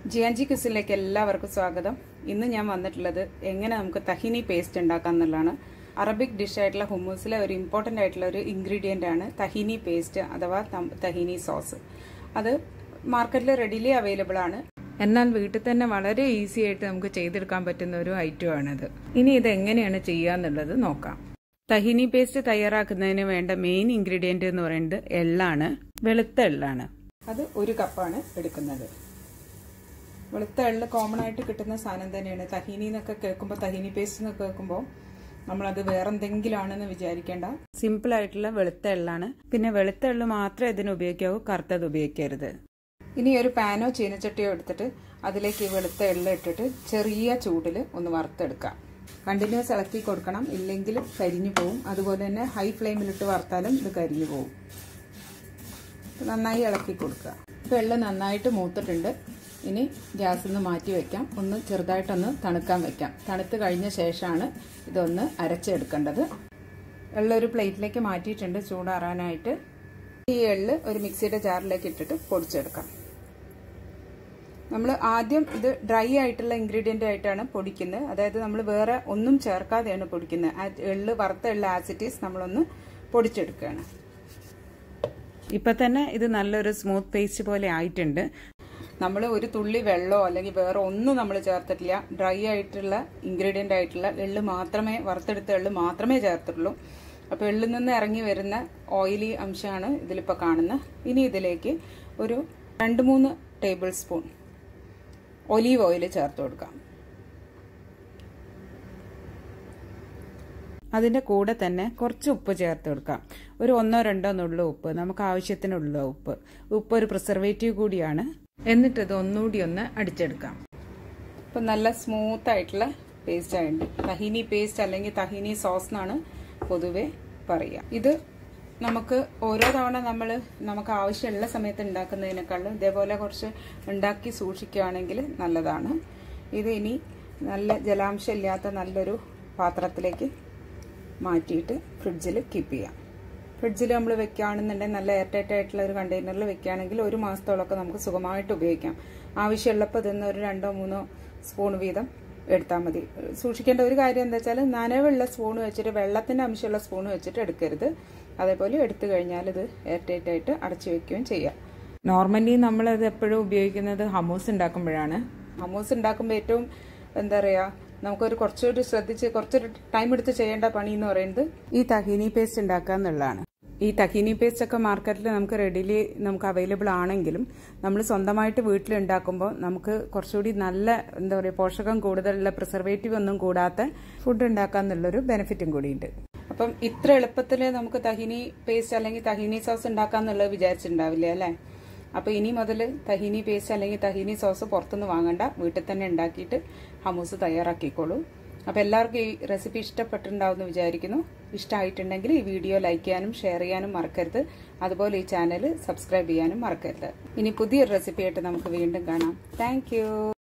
ജിയാൻജി ക്വിസിലേക്ക് എല്ലാവർക്കും സ്വാഗതം ഇന്ന് ഞാൻ വന്നിട്ടുള്ളത് എങ്ങനെ നമുക്ക് തഹിനി പേസ്റ്റ് ഉണ്ടാക്കാം എന്നുള്ളതാണ് അറബിക് ഡിഷായിട്ടുള്ള ഹുമ്മൂസിലെ ഒരു ഇമ്പോർട്ടൻ്റ് ആയിട്ടുള്ള ഒരു ഇൻഗ്രീഡിയൻ്റ് ആണ് തഹിനി പേസ്റ്റ് അഥവാ തം- തഹിനി സോസ് അത് മാർക്കറ്റിൽ റെഡിലി അവൈലബിൾ ആണ് എന്നാൽ വീട്ടിൽ തന്നെ വളരെ ഈസി ആയിട്ട് നമുക്ക് ചെയ്തെടുക്കാൻ പറ്റുന്ന ഒരു ഐറ്റം ആണിത് ഇനി ഇത് എങ്ങനെയാണ് ചെയ്യുക എന്നുള്ളത് നോക്കാം തഹിനി പേസ്റ്റ് തയ്യാറാക്കുന്നതിന് വേണ്ട മെയിൻ ഇൻഗ്രീഡിയന്റ് എന്ന് പറയുന്നത് എള്ളാണ് വെളുത്ത എള്ളാണ് അത് ഒരു കപ്പാണ് എടുക്കുന്നത് വെളുത്ത എള്ള് കോമൺ ആയിട്ട് കിട്ടുന്ന സാധനം തന്നെയാണ് തഹീനി എന്നൊക്കെ കേൾക്കുമ്പോൾ തഹീനി പേസ്റ്റ് എന്നൊക്കെ കേൾക്കുമ്പോൾ നമ്മളത് വേറെ എന്തെങ്കിലും ആണെന്ന് വിചാരിക്കേണ്ട സിമ്പിൾ ആയിട്ടുള്ള വെളുത്ത എള്ളാണ് പിന്നെ വെളുത്ത എള്ള് മാത്രമേ ഇതിന് ഉപയോഗിക്കാവൂ കറുത്തത് ഉപയോഗിക്കരുത് ഇനി ഒരു പാനോ ചീനച്ചട്ടിയോ എടുത്തിട്ട് അതിലേക്ക് ഈ വെളുത്ത എള്ള് ഇട്ടിട്ട് ചെറിയ ചൂടിൽ ഒന്ന് വറുത്തെടുക്കാം കണ്ടിന്യൂസ് ഇളക്കി കൊടുക്കണം ഇല്ലെങ്കിൽ കരിഞ്ഞു പോവും അതുപോലെ തന്നെ ഹൈ ഫ്ലെയിമിലിട്ട് വറുത്താലും ഇത് കരിഞ്ഞു പോവും നന്നായി ഇളക്കി കൊടുക്കുക ഇപ്പോൾ എള്ള് നന്നായിട്ട് മൂത്തിട്ടുണ്ട് ഇനി ഗ്യാസിൽ നിന്ന് മാറ്റി വെക്കാം ഒന്ന് ചെറുതായിട്ടൊന്ന് തണുക്കാൻ വെക്കാം തണുത്ത് കഴിഞ്ഞ ശേഷമാണ് ഇതൊന്ന് അരച്ചെടുക്കേണ്ടത് എള്ള് ഒരു പ്ലേറ്റിലേക്ക് മാറ്റിയിട്ടുണ്ട് ചൂടാറാനായിട്ട് ഈ എള്ള് ഒരു മിക്സിയുടെ ജാറിലേക്ക് ഇട്ടിട്ട് പൊടിച്ചെടുക്കാം നമ്മൾ ആദ്യം ഇത് ഡ്രൈ ആയിട്ടുള്ള ഇൻഗ്രീഡിയൻ്റ് ആയിട്ടാണ് പൊടിക്കുന്നത് അതായത് നമ്മൾ വേറെ ഒന്നും ചേർക്കാതെയാണ് പൊടിക്കുന്നത് ആ എള്ള് വറുത്ത എള്ള് ആസിറ്റീസ് നമ്മളൊന്ന് പൊടിച്ചെടുക്കുകയാണ് ഇപ്പൊ തന്നെ ഇത് നല്ലൊരു സ്മൂത്ത് പേസ്റ്റ് പോലെ ആയിട്ടുണ്ട് നമ്മൾ ഒരു തുള്ളി വെള്ളമോ അല്ലെങ്കിൽ വേറെ ഒന്നും നമ്മൾ ചേർത്തിട്ടില്ല ഡ്രൈ ആയിട്ടുള്ള ഇൻഗ്രീഡിയൻ്റ് ആയിട്ടുള്ള എള്ള് മാത്രമേ വറുത്തെടുത്ത എള്ള് മാത്രമേ ചേർത്തിട്ടുള്ളൂ അപ്പോൾ എള്ളിൽ നിന്ന് ഇറങ്ങി വരുന്ന ഓയിലി അംശമാണ് ഇതിലിപ്പോൾ കാണുന്നത് ഇനി ഇതിലേക്ക് ഒരു രണ്ട് മൂന്ന് ടേബിൾ സ്പൂൺ ഒലീവ് ഓയിൽ ചേർത്ത് കൊടുക്കാം അതിൻ്റെ കൂടെ തന്നെ കുറച്ച് ഉപ്പ് ചേർത്ത് കൊടുക്കാം ഒരു ഒന്നോ രണ്ടോ നുള്ള ഉപ്പ് നമുക്ക് ആവശ്യത്തിനുള്ള ഉപ്പ് ഉപ്പ് ഒരു പ്രിസർവേറ്റീവ് കൂടിയാണ് എന്നിട്ട് ഇത് ഒന്നുകൂടി ഒന്ന് അടിച്ചെടുക്കാം ഇപ്പം നല്ല സ്മൂത്ത് ആയിട്ടുള്ള പേസ്റ്റ് ആയിട്ടുണ്ട് തഹിനി പേസ്റ്റ് അല്ലെങ്കിൽ തഹിനി സോസ് എന്നാണ് പൊതുവെ പറയുക ഇത് നമുക്ക് ഓരോ തവണ നമ്മൾ നമുക്ക് ആവശ്യമുള്ള സമയത്ത് ഉണ്ടാക്കുന്നതിനേക്കാളും ഇതേപോലെ കുറച്ച് ഉണ്ടാക്കി സൂക്ഷിക്കുകയാണെങ്കിൽ നല്ലതാണ് ഇത് ഇനി നല്ല ജലാംശം ഇല്ലാത്ത നല്ലൊരു പാത്രത്തിലേക്ക് മാറ്റിയിട്ട് ഫ്രിഡ്ജിൽ കീപ്പ് ചെയ്യാം ഫ്രിഡ്ജിൽ നമ്മൾ വെക്കുകയാണെന്നുണ്ടെങ്കിൽ നല്ല എയർ ടൈറ്റ് ആയിട്ടുള്ള ഒരു കണ്ടെയ്നറിൽ വെക്കുകയാണെങ്കിൽ ഒരു മാസത്തോളമൊക്കെ നമുക്ക് സുഖമായിട്ട് ഉപയോഗിക്കാം ആവശ്യമുള്ളപ്പോൾ ഇതിന്ന് ഒരു രണ്ടോ മൂന്നോ സ്പൂൺ വീതം എടുത്താൽ മതി സൂക്ഷിക്കേണ്ട ഒരു കാര്യം എന്താ വെച്ചാൽ നനവുള്ള സ്പൂൺ വെച്ചിട്ട് വെള്ളത്തിൻ്റെ അംശമുള്ള സ്പൂൺ വെച്ചിട്ട് എടുക്കരുത് അതേപോലെ എടുത്തു കഴിഞ്ഞാൽ ഇത് എയർ ടൈറ്റ് ആയിട്ട് അടച്ചു വെക്കുകയും ചെയ്യാം നോർമലി നമ്മളത് എപ്പോഴും ഉപയോഗിക്കുന്നത് ഹമൂസ് ഉണ്ടാക്കുമ്പോഴാണ് ഹമൂസ് ഉണ്ടാക്കുമ്പോൾ ഏറ്റവും എന്താ പറയുക നമുക്കൊരു കുറച്ചുകൂടി ശ്രദ്ധിച്ച് കുറച്ചൊരു ടൈം എടുത്ത് ചെയ്യേണ്ട പണി എന്ന് പറയുന്നത് ഈ തഹീനി പേസ്റ്റ് ഉണ്ടാക്കുക എന്നുള്ളതാണ് ഈ തഹീനി പേസ്റ്റ് ഒക്കെ മാർക്കറ്റിൽ നമുക്ക് റെഡിലി നമുക്ക് അവൈലബിൾ ആണെങ്കിലും നമ്മൾ സ്വന്തമായിട്ട് വീട്ടിലുണ്ടാക്കുമ്പോൾ നമുക്ക് കുറച്ചുകൂടി നല്ല എന്താ പറയുക പോഷകം കൂടുതലുള്ള പ്രിസർവേറ്റീവ് ഒന്നും കൂടാത്ത ഫുഡ് ഉണ്ടാക്കുക എന്നുള്ളൊരു ബെനിഫിറ്റും കൂടിയുണ്ട് അപ്പം ഇത്ര എളുപ്പത്തിൽ നമുക്ക് തഹിനി പേസ്റ്റ് അല്ലെങ്കിൽ തഹിനി സോസ് ഉണ്ടാക്കാം എന്നുള്ളത് വിചാരിച്ചിട്ടുണ്ടാവില്ലേ അല്ലേ അപ്പോൾ ഇനി മുതൽ തഹീനി പേസ്റ്റ് അല്ലെങ്കിൽ തഹീനി സോസ് പുറത്തുനിന്ന് വാങ്ങണ്ട വീട്ടിൽ തന്നെ ഉണ്ടാക്കിയിട്ട് ഹമൂസ് തയ്യാറാക്കിക്കോളൂ അപ്പോൾ എല്ലാവർക്കും ഈ റെസിപ്പി ഇഷ്ടപ്പെട്ടിട്ടുണ്ടാവുമെന്ന് വിചാരിക്കുന്നു ഇഷ്ടമായിട്ടുണ്ടെങ്കിൽ ഈ വീഡിയോ ലൈക്ക് ചെയ്യാനും ഷെയർ ചെയ്യാനും മറക്കരുത് അതുപോലെ ഈ ചാനൽ സബ്സ്ക്രൈബ് ചെയ്യാനും മറക്കരുത് ഇനി പുതിയൊരു റെസിപ്പി ആയിട്ട് നമുക്ക് വീണ്ടും കാണാം താങ്ക്